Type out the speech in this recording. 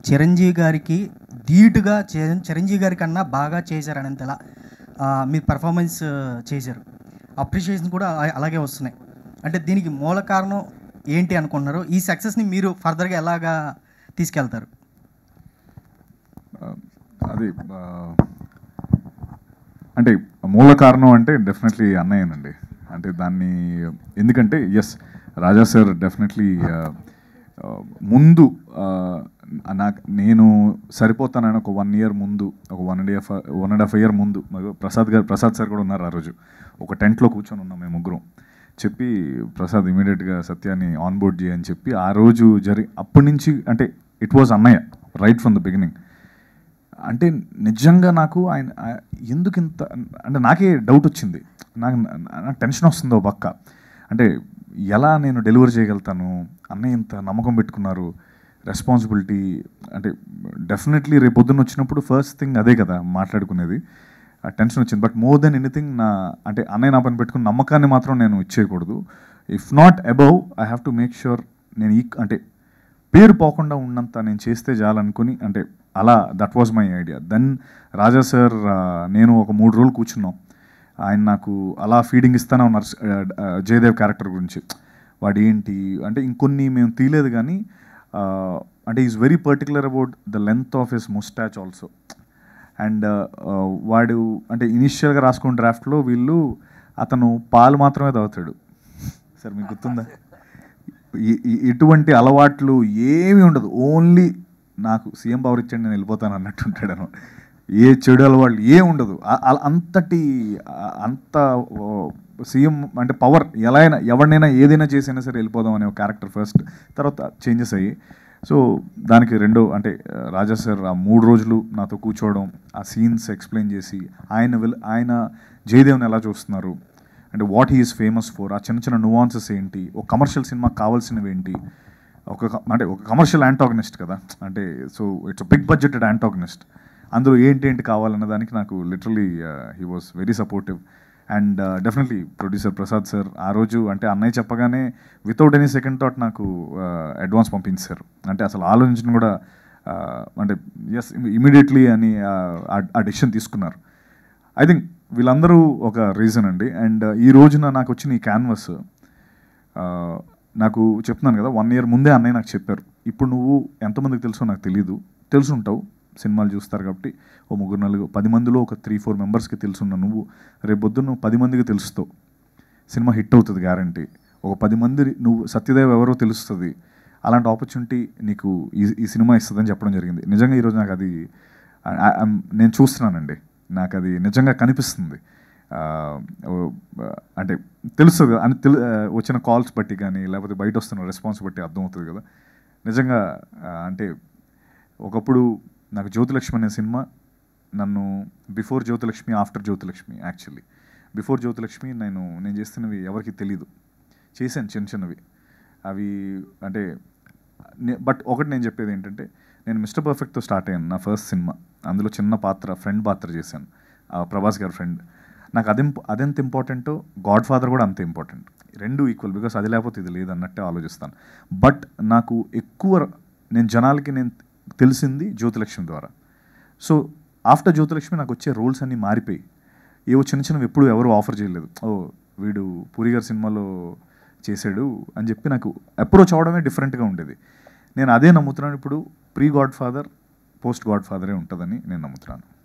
చిరంజీవి గారికి ధీటుగా చే- చిరంజీవి గారి కన్నా బాగా చేశారు అనంతలా ఆ, మీ పర్ఫార్మెన్స్ చేశారు అప్రిషియేషన్ కూడా అలా- అలాగే వస్తున్నాయి అంటే దీనికి మూల కారణం ఏంటి అనుకుంటున్నారు ఈ సక్సెస్ని మీరు ఫర్దర్గా ఎలాగా తీసుకెళ్తారు అది ఆ, అంటే మూల కారణం అంటే డెఫినెట్లీ అన్నయ్యనండి అంటే దాన్ని ఎందుకంటే ఎస్ రాజా సార్ డెఫినెట్లీ ముందు ఆ, నాకు నేను సరిపోతానని ఒక వన్ ఇయర్ ముందు ఒక one and half one and half year ముందు మరి ప్రసాద్ గారు ప్రసాద్ సార్ కూడా ఉన్నారు ఆ రోజు ఒక టెంట్లో కూర్చొని ఉన్నాం మేము ముగ్గురం చెప్పి ప్రసాద్ ఇమీడియట్గా సత్యాన్ని ఆన్ బోర్డ్ చేయని చెప్పి ఆ రోజు జరి అప్పటి నుంచి అంటే ఇట్ వాజ్ అన్నయ్య రైట్ ఫ్రమ్ ద బిగినింగ్ అంటే నిజంగా నాకు ఆయన ఆ- ఎందుకు ఇంత అంటే నాకే డౌట్ వచ్చింది నాకు నాకు టెన్షన్ వస్తుందో పక్క అంటే ఎలా నేను డెలివర్ చేయగలుగుతాను అన్నయ్య ఇంత నమ్మకం పెట్టుకున్నారు రెస్పాన్సిబిలిటీ అంటే డెఫినెట్లీ రేపు పొద్దున్న వచ్చినప్పుడు ఫస్ట్ థింగ్ అదే కదా మాట్లాడుకునేది ఆ టెన్షన్ వచ్చింది బట్ మోర్ దెన్ ఎనీథింగ్ నా అంటే అన్నయ్య నా పని పెట్టుకున్న నమ్మకాన్ని మాత్రం నేను ఇచ్చేయకూడదు if not above I have to make sure నేను ఈ అంటే పేరు పోకుండా ఉన్నంత నేను చేస్తే చాలనుకుని అంటే అలా that was my idea then Raja sir నేను ఒక మూడు రోజులు కూర్చున్నాం ఆయన నాకు అలా ఫీడింగ్ ఇస్తూనే ఉన్నారు ఆ, జయదేవ్ క్యారెక్టర్ గురించి వాడు ఏంటి అంటే ఇంకొన్ని మేము తీయలేదు కానీ ఆ, అంటే is very particular about the length of his moustache also and వాడు అంటే ఇనిషియల్గా రాసుకున్న డ్రాఫ్ట్లో వీళ్ళు అతను పాలు మాత్రమే తాగుతాడు సార్ మీకు గుర్తుందా ఈ- ఈ- ఇటువంటి అలవాట్లు ఏమీ ఉండదు ఓన్లీ నాకు సీఎం పవర్ ఇచ్చండి నేను వెళ్ళిపోతాను అన్నట్టు ఉంటాడు అనమాట ఏ చెడు అలవాట్లు ఏం ఉండదు ఆ- ఆ- అంతటి ఆ- అంత సీఎం అంటే పవర్ ఎలా అయినా ఎవరినైనా ఏదైనా చేసైనా సరే వెళ్ళిపోదాం అనే ఒక క్యారెక్టర్ ఫస్ట్ తర్వాత చేంజెస్ అయ్యి సో దానికి రెండో అంటే ఆ, రాజా సార్ ఆ మూడు రోజులు నాతో కూర్చోవడం ఆ సీన్స్ ఎక్స్ప్లెయిన్ చేసి ఆయన విల్ ఆయన జయదేవ్ని ఎలా చూస్తున్నారు అంటే వాట్ హీఈస్ ఫేమస్ ఫర్ ఆ చిన్న చిన్న నువాన్సెస్ ఏంటి ఒక కమర్షియల్ సినిమా కావాల్సినవి ఏంటి ఒక క- అంటే ఒక కమర్షియల్ యాంటాగనిస్ట్ కదా అంటే so it's big budgeted antagonist అందులో ఏంటి ఏంటి కావాలన్న దానికి నాకు literally he was very supportive and definitely producer Prasad sir ఆ రోజు అంటే అన్నయ్య చెప్పగానే వితౌట్ ఎనీ సెకండ్ థాట్ నాకు అడ్వాన్స్ పంపించారు అంటే అసలు ఆలోచించిన కూడా uh, అంటే ఎస్ ఇమీడియట్లీ అని uh, ఆ- ఆ డెసిషన్ తీసుకున్నారు ఐ థింక్ వీళ్ళందరూ ఒక రీజన్ అండి అండ్ ఈ రోజున నాకు వచ్చిన ఈ క్యాన్వస్ నాకు చెప్తున్నాను కదా వన్ ఇయర్ ముందే అన్నయ్య నాకు చెప్పారు ఇప్పుడు నువ్వు ఎంతమందికి తెలుసో నాకు తెలియదు తెలుసుంటావు సినిమాలు చూస్తారు కాబట్టి ఓ ముగ్గురు నలుగురు పది మందిలో ఒక త్రీ ఫోర్ మెంబర్స్కి తెలుసున్న నువ్వు రేపు పొద్దున్న నువ్వు పది మందికి తెలుస్తావు సినిమా హిట్ అవుతుంది గ్యారంటీ ఒక పది మంది నువ్వు సత్యదేవ్ ఎవరో తెలుస్తుంది అలాంటి ఆపర్చునిటీ నీకు ఈ ఈ సినిమా ఇస్తుందని చెప్పడం జరిగింది నిజంగా ఈరోజు నాకు అది I- I- I'm- నేను చూస్తున్నానండి నాకు అది నిజంగా కనిపిస్తుంది ఆ, ఓ, అంటే తెలుస్తుంది కదా అని తెలు ఆ, వచ్చిన కాల్స్ బట్టి కానీ లేకపోతే బయట వస్తున్న రెస్పాన్స్ బట్టి అర్థమవుతుంది కదా నిజంగా ఆ, అంటే ఒకప్పుడు నాకు జ్యోతిలక్ష్మి అనే సినిమా నన్ను before Jyothilakshmi after Jyothilakshmi actually before Jyothilakshmi నేను నేను చేస్తున్నవి ఎవరికి తెలియదు చేశాను చిన్న చిన్నవి అవి అంటే బట్ ఒకటి నేను చెప్పేది ఏంటంటే నేను మిస్టర్ పర్ఫెక్ట్తో స్టార్ట్ అయ్యాను నా ఫస్ట్ సినిమా అందులో చిన్న పాత్ర ఫ్రెండ్ పాత్ర చేశాను ఆ ప్రభాస్ గారి ఫ్రెండ్ నాకు అది అదెంత ఇంపార్టెంటో గాడ్ ఫాదర్ కూడా అంతే ఇంపార్టెంట్ రెండు ఈక్వల్ బికాస్ అది లేకపోతే ఇది లేదు అన్నట్టే ఆలోచిస్తాను బట్ నాకు ఎక్కువ నేను జనాలకి నేను తెలిసింది జ్యోతిలక్ష్మి ద్వారా సో ఆఫ్టర్ జ్యోతిలక్ష్మి నాకు వచ్చే రోల్స్ అన్నీ మారిపోయి ఏవో చిన్న చిన్నవి ఎప్పుడు ఎవరు ఆఫర్ చేయలేదు ఓ వీడు పూరి గారి సినిమాలో చేశాడు అని చెప్పి నాకు అప్రోచ్ అవడమే డిఫరెంట్గా ఉండేది నేను అదే నమ్ముతున్నాను ఇప్పుడు ప్రీ గాడ్ ఫాదర్ పోస్ట్ గాడ్ ఫాదరే ఉంటుందని నేను నమ్ముతున్నాను